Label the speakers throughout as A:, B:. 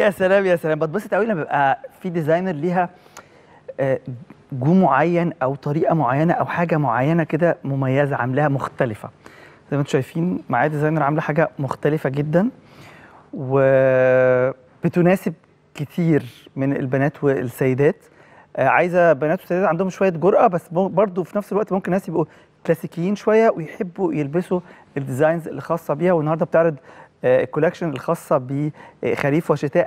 A: يا سلام يا سلام بتبسط قوي لما بيبقى في ديزاينر ليها آه، جو معين او طريقه معينه او حاجه معينه كده مميزه عاملاها مختلفه زي ما انتم شايفين معايا ديزاينر عامله حاجه مختلفه جدا وبتناسب كتير من البنات والسيدات آه، عايزه بنات وسيدات عندهم شويه جرأه بس برضه في نفس الوقت ممكن ناس يبقوا كلاسيكيين شويه ويحبوا يلبسوا الديزاينز الخاصه بيها والنهارده بتعرض آه، الكولكشن الخاصه بخريف وشتاء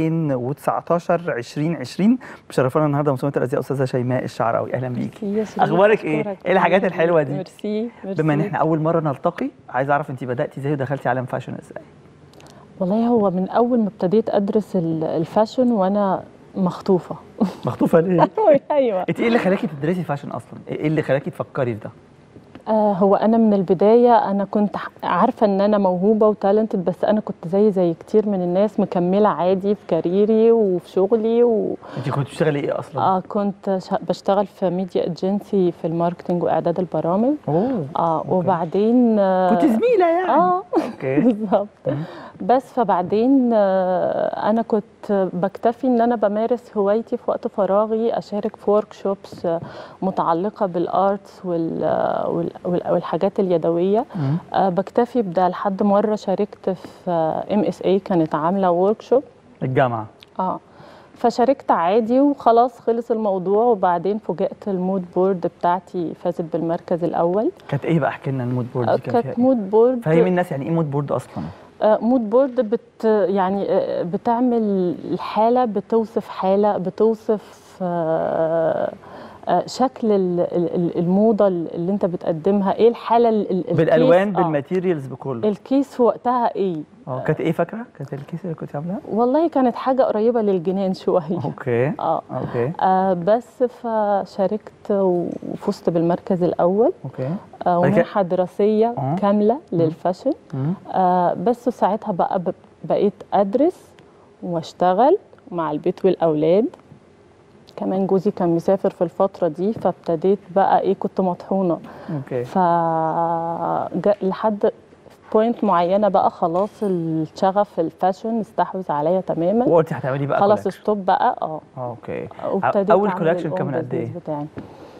A: 2019 2020 مشرفانا النهارده مصممه الازياء استاذه شيماء الشعراوي اهلا بيكي
B: ميرسي يا شيرين،
A: اخبارك ايه
B: أشكرك.
A: ايه الحاجات الحلوه دي
B: ميرسي ميرسي
A: بما ان احنا اول مره نلتقي عايز اعرف انت بداتي ازاي ودخلتي عالم فاشن ازاي
B: والله هو من اول ما ابتديت ادرس ال- الفاشن وانا مخطوفه
A: مخطوفه ليه
B: ايوه
A: انت ايه اللي خلاكي تدرسي فاشن اصلا ايه اللي خلاكي تفكري في ده
B: آه هو انا من البدايه انا كنت ح- عارفه ان انا موهوبه وتالنتد بس انا كنت زي زي كتير من الناس مكمله عادي في كاريري وفي شغلي و...
A: انت كنت بتشتغلي ايه اصلا
B: آه كنت ش- بشتغل في ميديا ايجنسي في الماركتنج واعداد البرامج
A: اوه
B: اه وبعدين آه
A: كنت زميله يعني
B: اه
A: اوكي
B: بالظبط بس فبعدين آه، انا كنت بكتفي ان انا بمارس هوايتي في وقت فراغي اشارك في ورك شوبس متعلقه بالارتس وال- وال- وال- والحاجات اليدويه
A: مم.
B: آه، بكتفي بده لحد مره شاركت في ام اس اي كانت عامله ورك شوب
A: الجامعه
B: اه فشاركت عادي وخلاص خلص الموضوع وبعدين فوجئت المود بورد بتاعتي فازت بالمركز الاول
A: كانت ايه بقى احكي لنا المود بورد
B: آه،
A: دي كان فيها
B: كانت
A: ايه
B: مود بورد
A: فهمي الناس يعني ايه مود بورد اصلا
B: آه، مود بورد بت يعني آه، بتعمل الحالة بتوصف حالة بتوصف آه، آه، شكل ال- ال- ال- الموضة اللي انت بتقدمها ايه الحالة ال- ال- الكيس-
A: بالالوان
B: آه،
A: بالماتيريالز بكله
B: الكيس في وقتها ايه
A: اه كانت ايه فاكره كانت الكيس اللي كنت عاملاها
B: والله كانت حاجة قريبة للجنان شوية
A: اوكي
B: اه
A: اوكي
B: آه، بس فشاركت وفزت بالمركز الأول
A: اوكي
B: آه،
A: بعد كده-
B: ومنحة دراسية
A: آه.
B: كاملة للفاشن
A: مم.
B: آه بس ساعتها بقى ب- بقيت أدرس واشتغل مع البيت والأولاد كمان جوزي كان مسافر في الفترة دي فابتديت بقى إيه كنت مطحونة
A: اوكي
B: ف جا- لحد بوينت معينة بقى خلاص الشغف الفاشن استحوذ عليا تماما
A: وقلتي هتعملي بقى
B: خلاص
A: collection.
B: ستوب بقى اه
A: اه اوكي
B: وابتديت
A: اول
B: أعمل
A: كولكشن
B: ال
A: كان من
B: own
A: قد ايه
B: business بتاعي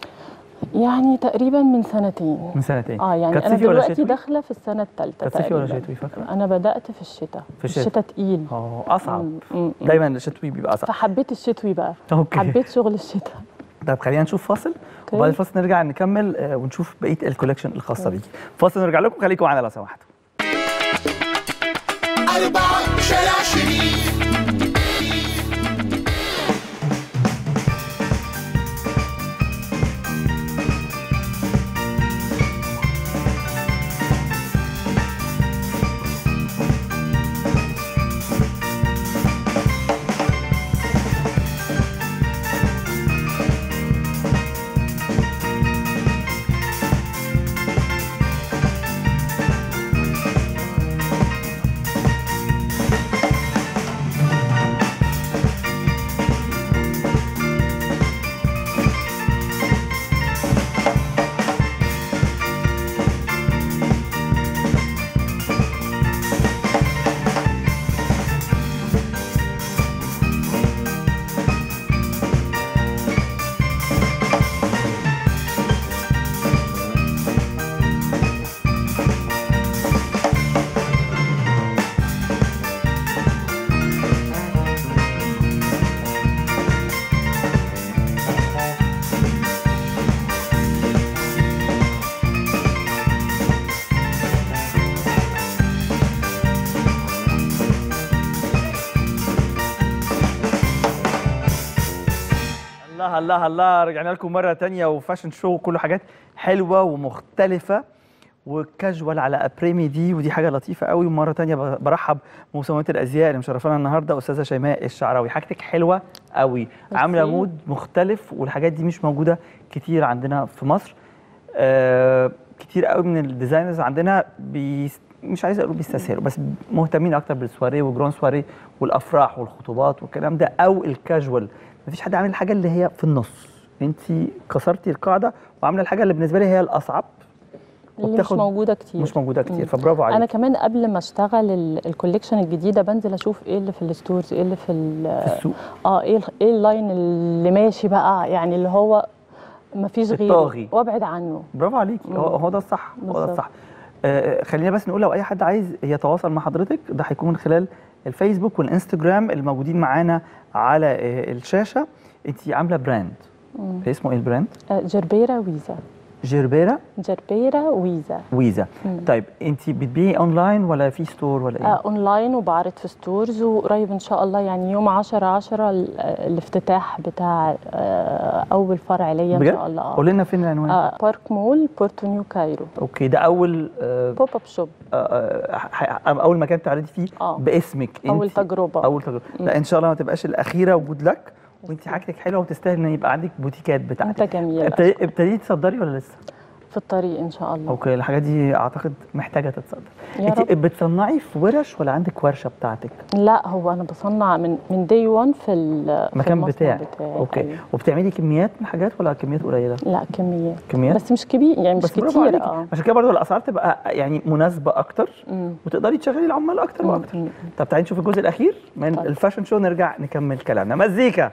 B: يعني تقريبا من سنتين
A: من سنتين
B: اه يعني
A: كانت
B: انا
A: صيفي ولا
B: دلوقتي
A: شتوي؟
B: داخله في السنه الثالثه
A: كانت صيفي ولا شتوي فاكره
B: انا بدات في الشتاء
A: في الشتاء.
B: الشتاء تقيل
A: اه اصعب
B: مم، مم، مم.
A: دايما الشتوي بيبقى اصعب
B: فحبيت الشتوي بقى
A: اوكي
B: حبيت شغل الشتاء
A: طب خلينا نشوف فاصل
B: أوكي.
A: وبعد الفاصل نرجع نكمل آه، ونشوف بقيه الكولكشن الخاصه بيكي فاصل نرجع لكم خليكم معانا لو سمحتوا
C: أربعة شارع شريف
A: الله الله الله رجعنا لكم مره تانية وفاشن شو كله حاجات حلوه ومختلفه وكاجوال على ابريمي دي ودي حاجه لطيفه قوي ومره تانية ب- برحب بمصممات الازياء اللي مشرفانا النهارده استاذه شيماء الشعراوي حاجتك حلوه قوي عامله
B: ميرسي.
A: مود مختلف والحاجات دي مش موجوده كتير عندنا في مصر آه كتير قوي من الديزاينرز عندنا بيس مش عايز اقول بيستسهلوا بس مهتمين اكتر بالسواريه والجرون سواريه والافراح والخطوبات والكلام ده او الكاجوال مفيش حد عامل الحاجه اللي هي في النص انت كسرتي القاعده وعامله الحاجه اللي بالنسبه لي هي الاصعب
B: اللي مش
A: وبتاخد-
B: موجوده كتير
A: مش موجوده كتير
B: مم.
A: فبرافو عليك
B: انا كمان قبل ما اشتغل ال- الكوليكشن الجديده بنزل اشوف ايه اللي في الستورز ايه اللي في ال-
A: في السوق
B: اه ايه ال- ايه اللاين اللي ماشي بقى يعني اللي هو ما فيش غيره
A: الطاغي.
B: وابعد عنه
A: برافو عليك
B: مم.
A: هو هو ده الصح هو ده
B: بالظبط.
A: الصح آه خلينا بس نقول لو اي حد عايز يتواصل مع حضرتك ده هيكون من خلال الفيسبوك والانستجرام الموجودين معانا على آه الشاشه انت عامله براند
B: مم.
A: اسمه ايه البراند
B: آه، جربيره ويزا
A: جيربيرا
B: جربيره ويزا
A: ويزا
B: مم.
A: طيب انت بتبيعي اونلاين ولا في ستور ولا ايه
B: آه اونلاين وبعرض في ستورز وقريب ان شاء الله يعني يوم 10 10 ال- آه، الافتتاح بتاع آه اول فرع ليا ان
A: بجد
B: شاء الله
A: قول لنا فين العنوان
B: آه بارك مول بورتو نيو كايرو
A: اوكي ده اول آه
B: بوب اب شوب
A: آه آه ح- اول مكان تعرضي فيه
B: آه.
A: باسمك
B: اول
A: انت.
B: تجربه
A: اول تجربه لا ان شاء الله ما تبقاش الاخيره وجود لك وانت حاجتك حلوه وتستاهل ان يبقى عندك بوتيكات بتاعتك
B: انت جميل
A: ابتدي- ابتديتي تصدري ولا لسه؟
B: في الطريق ان شاء الله
A: اوكي الحاجات دي اعتقد محتاجه تتصدر
B: يا
A: انت
B: رب
A: بتصنعي في ورش ولا عندك ورشه بتاعتك؟
B: لا هو انا بصنع من من دي 1 في ال- في
A: المكان
B: المصنع
A: بتاعك
B: بتاعي
A: اوكي
B: أيوة.
A: وبتعملي كميات من حاجات ولا كميات قليله؟
B: لا كميات
A: كميات
B: بس مش كبير يعني مش
A: بس برافو
B: كتير
A: عليكي.
B: اه
A: عشان كده برضه الاسعار تبقى يعني مناسبه اكتر
B: مم.
A: وتقدري تشغلي العمال اكتر
B: مم.
A: واكتر
B: مم.
A: طب تعالي نشوف الجزء الاخير من
B: طيب.
A: الفاشن شو نرجع نكمل كلامنا مزيكا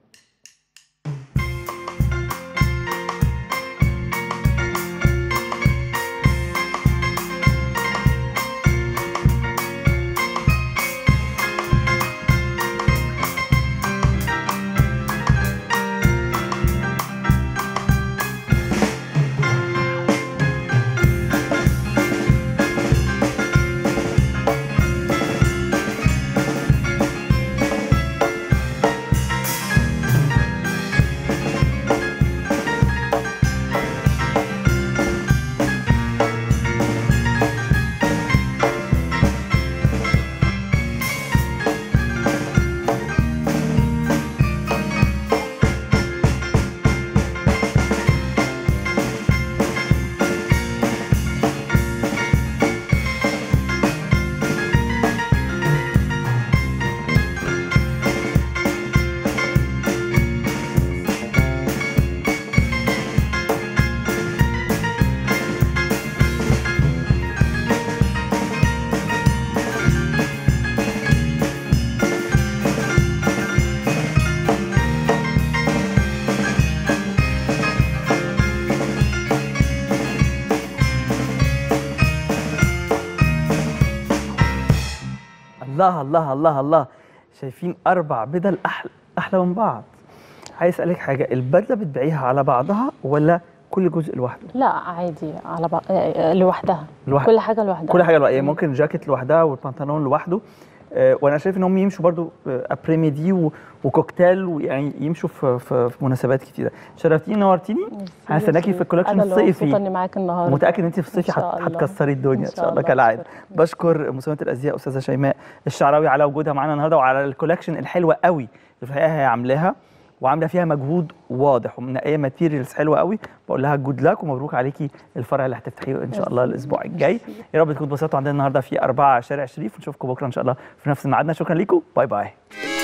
A: الله الله الله الله شايفين اربع بدل احلى احلى من بعض عايز اسالك حاجه البدله بتبيعيها على بعضها ولا كل جزء لوحده
B: لا عادي على بعض آه، لوحدها
A: لوحد-
B: كل حاجه لوحدها
A: كل حاجه لوحدها يعني ممكن جاكيت لوحدها والبنطلون لوحده آه، وانا شايف ان هم يمشوا برضو آه، ابريميدي و- وكوكتيل ويعني يمشوا في, في, في مناسبات كتيره شرفتيني نورتيني هستناكي في الكولكشن
B: انا اللي
A: الصيفي
B: مبسوطه اني معاك النهارده
A: متاكد ان انت في الصيف
B: إن شاء
A: هت-
B: الله.
A: هتكسري الدنيا ان
B: إن
A: شاء
B: شاء
A: الله
B: الله.
A: كالعاده
B: أشكرك.
A: بشكر مصممه الازياء استاذه شيماء الشعراوي على وجودها معانا النهارده وعلى الكولكشن الحلوه قوي اللي في الحقيقه هي عاملاها وعامله فيها مجهود واضح ومنقيه ماتيريالز حلوه قوي بقول لها جود لك ومبروك عليكي الفرع اللي هتفتحيه ان شاء الله الاسبوع الجاي يا رب تكونوا اتبسطتوا عندنا النهارده في 4 شارع شريف ونشوفكم بكره ان شاء الله في نفس ميعادنا شكرا لكم باي باي